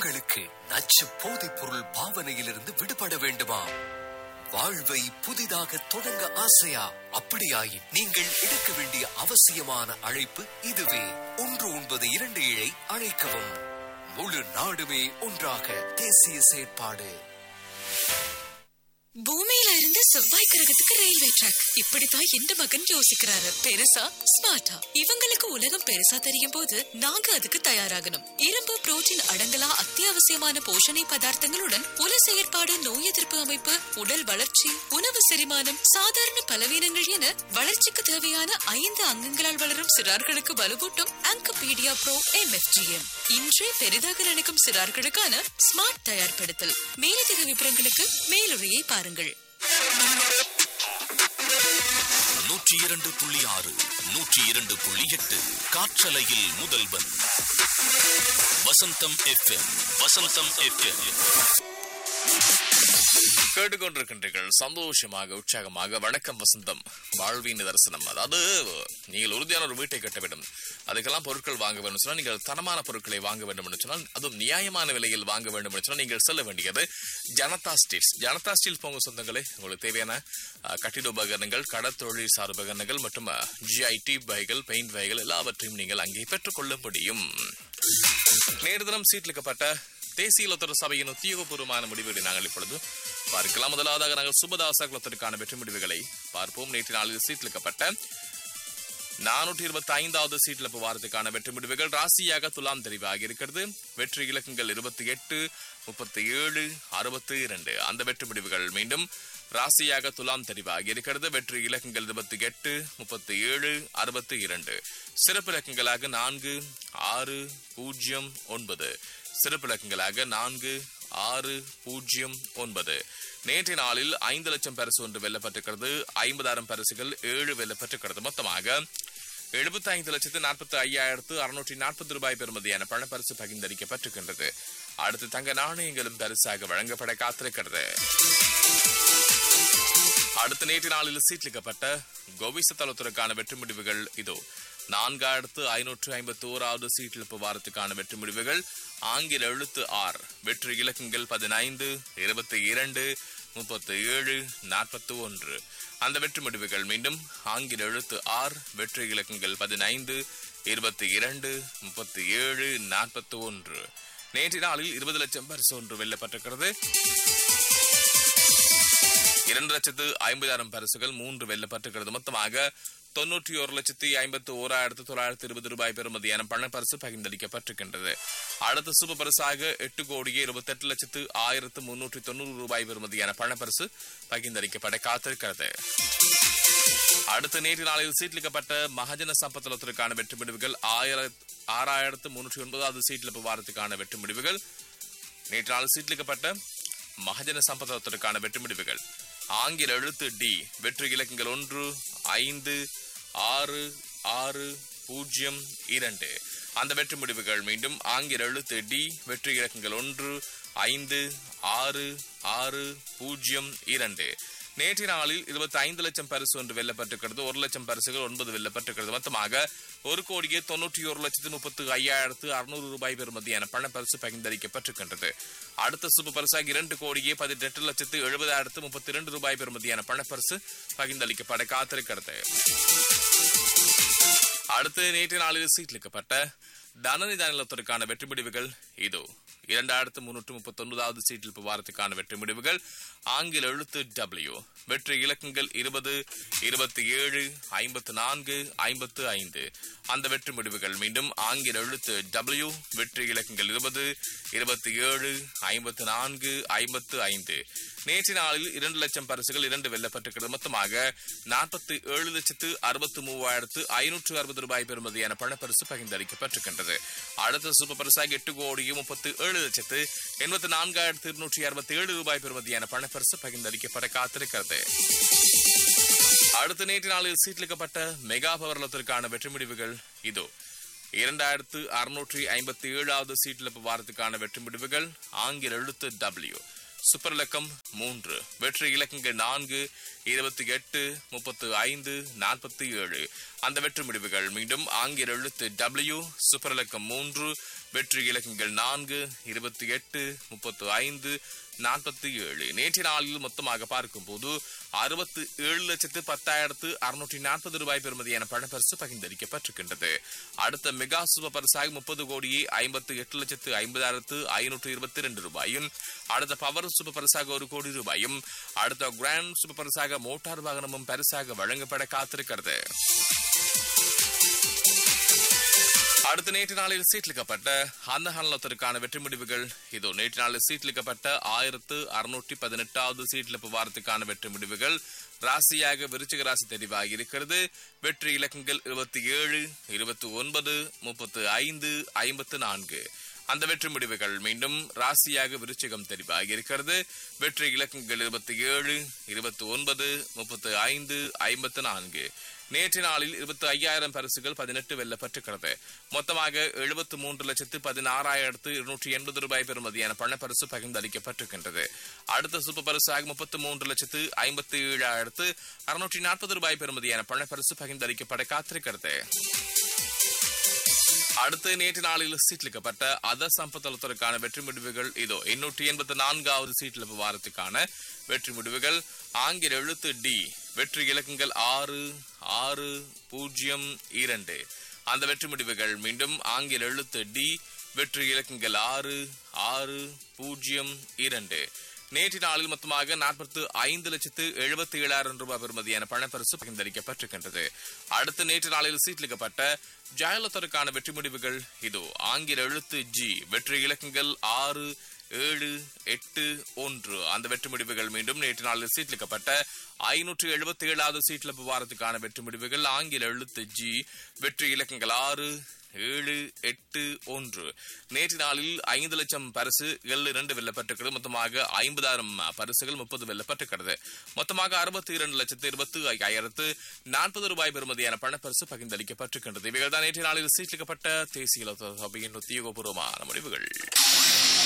உங்களுக்கு நச்சு போதைப் பொருள் பாவனையிலிருந்து விடுபட வேண்டுமா வாழ்வை புதிதாக தொடங்க ஆசையா அப்படியாயின் நீங்கள் எடுக்க வேண்டிய அவசியமான அழைப்பு இதுவே ஒன்று ஒன்பது இரண்டு ஏழை அழைக்கவும் முழு நாடுமே ஒன்றாக தேசிய செயற்பாடு பூமியில இருந்து செவ்வாய் கிரகத்துக்கு ரயில்வே ட்ராக் இப்படித்தான் எந்த மகன் யோசிக்கிறாரு பெருசா ஸ்மார்ட்டா இவங்களுக்கு உலகம் பெருசா தெரியும் போது நாங்க அதுக்கு தயாராகணும் இரும்பு புரோட்டீன் அடங்கலா அத்தியாவசியமான போஷணை பதார்த்தங்களுடன் உல செயற்பாடு நோய் எதிர்ப்பு அமைப்பு உடல் வளர்ச்சி உணவு செரிமானம் சாதாரண பலவீனங்கள் என வளர்ச்சிக்கு தேவையான ஐந்து அங்கங்களால் வளரும் சிறார்களுக்கு வலுவூட்டும் ஆங்கபீடியா ப்ரோ எம்எஃப்ஜிஎம் இன்றே பெரிதாக நினைக்கும் சிறார்களுக்கான ஸ்மார்ட் தயார்படுத்தல் மேலதிக விவரங்களுக்கு மேலுரையை பாருங்கள் நூற்றி இரண்டு புள்ளி ஆறு நூற்றி இரண்டு புள்ளி எட்டு காற்றலையில் முதல்வன் வசந்தம் எஃப்எம் வசந்தம் எஃப்எம் கேட்டுக்கொண்டிருக்கின்றீர்கள் சந்தோஷமாக உற்சாகமாக வணக்கம் வசந்தம் வாழ்வின் தரிசனம் அதாவது நீங்கள் உறுதியான ஒரு வீட்டை கட்ட வேண்டும் அதுக்கெல்லாம் பொருட்கள் வாங்க வேண்டும் சொன்னால் நீங்கள் தரமான பொருட்களை வாங்க வேண்டும் என்று சொன்னால் அதுவும் நியாயமான விலையில் வாங்க வேண்டும் என்று சொன்னால் நீங்கள் செல்ல வேண்டியது ஜனதா ஸ்டீல்ஸ் ஜனதா ஸ்டீல் போங்க சொந்தங்களே உங்களுக்கு தேவையான அஹ், கட்டிட உபகரணங்கள் கடற்தொழில் சார் உபகரணங்கள் மற்றும் ஜிஐடி பைகள் பெயிண்ட் பைகள் எல்லாவற்றையும் நீங்கள் அங்கே பெற்றுக்கொள்ள முடியும் நேரு தினம் சீட்லிக்கப்பட்ட தேசிய லொத்தர சபையின் உத்தியோகபூர்வமான முடிவுகளை நாங்கள் இப்பொழுது பார்க்கலாம் முதலாவதாக நாங்கள் சுபதாச குலத்திற்கான வெற்றி முடிவுகளை பார்ப்போம் நேற்று நாளில் சீட்லிக்கப்பட்ட நானூற்றி இருபத்தி ஐந்தாவது சீட்லப்பு வாரத்துக்கான வெற்றி முடிவுகள் ராசியாக துலாம் தெரிவாகி இருக்கிறது வெற்றி இலக்கங்கள் இருபத்தி எட்டு முப்பத்தி ஏழு அறுபத்தி இரண்டு அந்த வெற்றி முடிவுகள் மீண்டும் ராசியாக துலாம் தெரிவாகி இருக்கிறது வெற்றி இலக்கங்கள் இருபத்தி எட்டு முப்பத்தி ஏழு அறுபத்தி இரண்டு சிறப்பு இலக்கங்களாக நான்கு ஆறு பூஜ்ஜியம் ஒன்பது சிறப்பு இலக்கங்களாக நான்கு ஆறு பூஜ்ஜியம் ஒன்பது நேற்றைய நாளில் ஐந்து லட்சம் பரிசு ஒன்று வெல்லப்பட்டிருக்கிறது ஐம்பதாயிரம் பரிசுகள் ஏழு வெல்லப்பட்டிருக்கிறது மொத்தமாக எழுபத்தி ஐந்து லட்சத்து நாற்பத்தி ஐயாயிரத்து அறுநூற்றி நாற்பது ரூபாய் பெறுமதியான பணப்பரிசு பகிர்ந்தளிக்கப்பட்டிருக்கின்றது அடுத்து தங்க நாணயங்களும் பரிசாக வழங்கப்பட காத்திருக்கிறது அடுத்த நேற்று நாளில் சீட்லிக்கப்பட்ட கோவிச தளத்திற்கான வெற்றி முடிவுகள் இதோ நான்காயிரத்து ஐநூற்று ஐம்பத்தி ஓராவது சீட்டிழப்பு வாரத்துக்கான வெற்றி முடிவுகள் ஆங்கில எழுத்து ஆர் வெற்றி இலக்கங்கள் பதினைந்து இருபத்தி இரண்டு முப்பத்தி ஏழு நாற்பத்தி ஒன்று அந்த வெற்றி முடிவுகள் மீண்டும் ஆங்கில எழுத்து ஆர் வெற்றி இலக்கங்கள் பதினைந்து இருபத்தி இரண்டு முப்பத்தி ஏழு நாற்பத்தி ஒன்று நேற்று நாளில் இருபது லட்சம் பரிசு ஒன்று வெல்லப்பட்டிருக்கிறது இரண்டு லட்சத்து ஐம்பதாயிரம் பரிசுகள் மூன்று வெல்லப்பட்டிருக்கிறது மொத்தமாக தொன்னூற்றி ஒரு லட்சத்தி ஐம்பத்தி ஓராயிரத்து தொள்ளாயிரத்தி இருபது ரூபாய் பெறுமதியான பணப்பரிசு பகிர்ந்தளிக்கப்பட்டிருக்கின்றது அடுத்த சுப பரிசாக எட்டு கோடியே இருபத்தெட்டு லட்சத்து ஆயிரத்து முன்னூற்றி தொண்ணூறு ரூபாய் பெறுமதியான பணப்பரிசு பகிர்ந்தளிக்கப்பட காத்திருக்கிறது அடுத்த நேற்று நாளில் சீட்லிக்கப்பட்ட மகஜன சம்பத்தலத்திற்கான வெற்றி முடிவுகள் ஆயிரத்து ஆறாயிரத்து முன்னூற்றி ஒன்பதாவது சீட்லிப்பு வாரத்துக்கான வெற்றி முடிவுகள் நேற்று நாள் சீட்லிக்கப்பட்ட மகஜன சம்பதத்திற்கான வெற்றி முடிவுகள் ஆங்கில எழுத்து டி வெற்றி இலக்கங்கள் ஒன்று ஐந்து ஆறு ஆறு பூஜ்ஜியம் இரண்டு அந்த வெற்றி முடிவுகள் மீண்டும் ஆங்கில எழுத்து டி வெற்றி இலக்கங்கள் ஒன்று ஐந்து ஆறு ஆறு பூஜ்ஜியம் இரண்டு நேற்றைய நாளில் இருபத்தி ஐந்து லட்சம் பரிசு ஒன்று வெல்லப்பட்டிருக்கிறது ஒரு லட்சம் பரிசுகள் ஒன்பது வெல்லப்பட்டிருக்கிறது மொத்தமாக ஒரு கோடியே தொன்னூற்றி ஒரு லட்சத்து முப்பத்து ஐயாயிரத்து அறுநூறு ரூபாய் பெறுமதியான பணப்பரிசு பகிர்ந்தளிக்கப்பட்டிருக்கின்றது அடுத்த சுப பரிசாக இரண்டு கோடியே பதினெட்டு லட்சத்து எழுபதாயிரத்து முப்பத்தி இரண்டு ரூபாய் பெறுமதியான பணப்பரிசு பகிர்ந்தளிக்கப்பட காத்திருக்கிறது அடுத்து நேற்று நாளில் சீட்லிக்கப்பட்ட தனநிதான நிலத்திற்கான வெற்றி முடிவுகள் இதோ இரண்டாயிரத்து முன்னூற்று முப்பத்தி ஒன்பதாவது சீட்டில் வாரத்துக்கான வெற்றி முடிவுகள் ஆங்கில எழுத்து டபிள்யூ வெற்றி இலக்கங்கள் இருபது இருபத்தி ஏழு ஐம்பத்து நான்கு ஐம்பத்து ஐந்து அந்த வெற்றி முடிவுகள் மீண்டும் ஆங்கில எழுத்து டபிள்யூ வெற்றி இலக்கங்கள் இருபது இருபத்தி ஏழு ஐம்பத்து நான்கு ஐம்பத்து ஐந்து நேற்று நாளில் இரண்டு லட்சம் பரிசுகள் இரண்டு வெல்லப்பட்டிருக்கிறது மொத்தமாக நாற்பத்தி ஏழு லட்சத்து அறுபத்து மூவாயிரத்து ஐநூற்று அறுபது ரூபாய் பெறுமதியான பணப்பரிசு பகிர்ந்தளிக்கப்பட்டிருக்கின்றது அடுத்த சூப்பர் பரிசாக எட்டு கோடியே முப்பத்து ஏழு லட்சத்து எண்பத்தி நான்காயிரத்து இருநூற்றி அறுபத்தி ஏழு ரூபாய் பெறுமதியான பணப்பரிசு பகிர்ந்தளிக்கப்பட காத்திருக்கிறது அடுத்த நேற்று நாளில் சீட்லிக்கப்பட்ட மெகா பவர்லத்திற்கான வெற்றி முடிவுகள் இதோ இரண்டாயிரத்து அறுநூற்றி ஐம்பத்தி ஏழாவது சீட்டிழப்பு வாரத்துக்கான வெற்றி முடிவுகள் ஆங்கில எழுத்து டபிள்யூ சூப்பர் இலக்கம் மூன்று வெற்றி இலக்கங்கள் நான்கு இருபத்தி எட்டு முப்பத்து ஐந்து நாற்பத்தி ஏழு அந்த வெற்றி முடிவுகள் மீண்டும் ஆங்கில எழுத்து டபிள்யூ சூப்பர் இலக்கம் மூன்று வெற்றி இலக்கங்கள் நான்கு இருபத்தி எட்டு முப்பத்து ஐந்து நாற்பத்தி ஏழு நேற்றைய நாளில் மொத்தமாக பார்க்கும்போது அறுபத்து ஏழு லட்சத்து பத்தாயிரத்து அறுநூற்றி நாற்பது ரூபாய் பெறுமதியான பணப்பரிசு பகிர்ந்தளிக்கப்பட்டிருக்கின்றது அடுத்த மெகா சூப்பர் பரிசாக முப்பது கோடியே ஐம்பத்து எட்டு லட்சத்து ஐம்பதாயிரத்து ஐநூற்று இருபத்தி ரெண்டு ரூபாயும் அடுத்த பவர் சூப்பர் பரிசாக ஒரு கோடி ரூபாயும் அடுத்த கிராண்ட் சூப்பர் பரிசாக மோட்டார் வாகனமும் பரிசாக வழங்கப்பட காத்திருக்கிறது அடுத்த நேற்று நாளில் சீட்லிக்கப்பட்ட அந்த ஹன்லத்திற்கான வெற்றி முடிவுகள் இதோ நேற்று நாளில் சீட்லிக்கப்பட்ட ஆயிரத்து அறுநூற்றி பதினெட்டாவது சீட்லிப்பு வாரத்துக்கான வெற்றி முடிவுகள் ராசியாக விருச்சிக ராசி தெரிவாகி இருக்கிறது வெற்றி இலக்கங்கள் இருபத்தி ஏழு இருபத்தி ஒன்பது முப்பத்து ஐந்து ஐம்பத்து நான்கு அந்த வெற்றி முடிவுகள் மீண்டும் ராசியாக விருச்சிகம் தெரிவாகி இருக்கிறது வெற்றி இலக்கங்கள் இருபத்தி ஏழு இருபத்தி ஒன்பது முப்பத்து ஐந்து ஐம்பத்து நான்கு நேற்று நாளில் இருபத்தி ஐயாயிரம் பரிசுகள் பதினெட்டு வெல்லப்பட்டிருக்கிறது மொத்தமாக எழுபத்து மூன்று லட்சத்து பதினாறாயிரத்து இருநூற்றி எண்பது ரூபாய் பெறுமதியான பணப்பரிசு பகிர்ந்தளிக்கப்பட்டிருக்கின்றது அடுத்த சூப்பர் பரிசாக முப்பத்து மூன்று லட்சத்து ஐம்பத்தி ஏழாயிரத்து அறுநூற்றி நாற்பது ரூபாய் பெறுமதியான பணப்பரிசு பகிர்ந்தளிக்கப்பட காத்திருக்கிறது அடுத்து நேற்று நாளில் சீட்லிக்கப்பட்ட அத சம்பத்தளத்திற்கான வெற்றி முடிவுகள் இதோ எண்ணூற்றி எண்பத்தி நான்காவது சீட்லிப்பு வாரத்துக்கான வெற்றி முடிவுகள் ஆங்கில எழுத்து டி வெற்றி இலக்கங்கள் ஆறு ஆறு பூஜ்ஜியம் இரண்டு அந்த வெற்றி முடிவுகள் மீண்டும் ஆங்கில எழுத்து டி வெற்றி இலக்கங்கள் ஆறு ஆறு பூஜ்ஜியம் இரண்டு நேற்று நாளில் மொத்தமாக நாற்பத்து ஐந்து லட்சத்து எழுபத்தி ஏழாயிரம் ரூபாய் பெறுமதியான பணப்பரிசு பகிர்ந்தளிக்கப்பட்டிருக்கின்றது அடுத்து நேற்று நாளில் சீட்லிக்கப்பட்ட ஜெயலலிதாவுக்கான வெற்றி முடிவுகள் இதோ ஆங்கில எழுத்து ஜி வெற்றி இலக்கங்கள் ஆறு ஏழு எட்டு ஒன்று அந்த வெற்றி முடிவுகள் மீண்டும் நேற்று நாளில் சீட்லிக்கப்பட்ட ஐநூற்று எழுபத்தி ஏழாவது சீட்ல வாரத்துக்கான வெற்றி முடிவுகள் ஆங்கில எழுத்து ஜி வெற்றி இலக்கங்கள் ஆறு ஏழு எட்டு ஒன்று நேற்று நாளில் ஐந்து லட்சம் பரிசு எல் இரண்டு வெல்லப்பட்டிருக்கிறது மொத்தமாக ஐம்பதாயிரம் பரிசுகள் முப்பது வெல்லப்பட்டிருக்கிறது மொத்தமாக அறுபத்தி இரண்டு லட்சத்து இருபத்தி ஐயாயிரத்து நாற்பது ரூபாய் பெறுமதியான பணப்பரிசு பகிர்ந்தளிக்கப்பட்டிருக்கின்றது இவைகள் தான் நேற்று நாளில் சீட்லிக்கப்பட்ட தேசிய சபையின் உத்தியோகபூர்வமான முடிவுகள்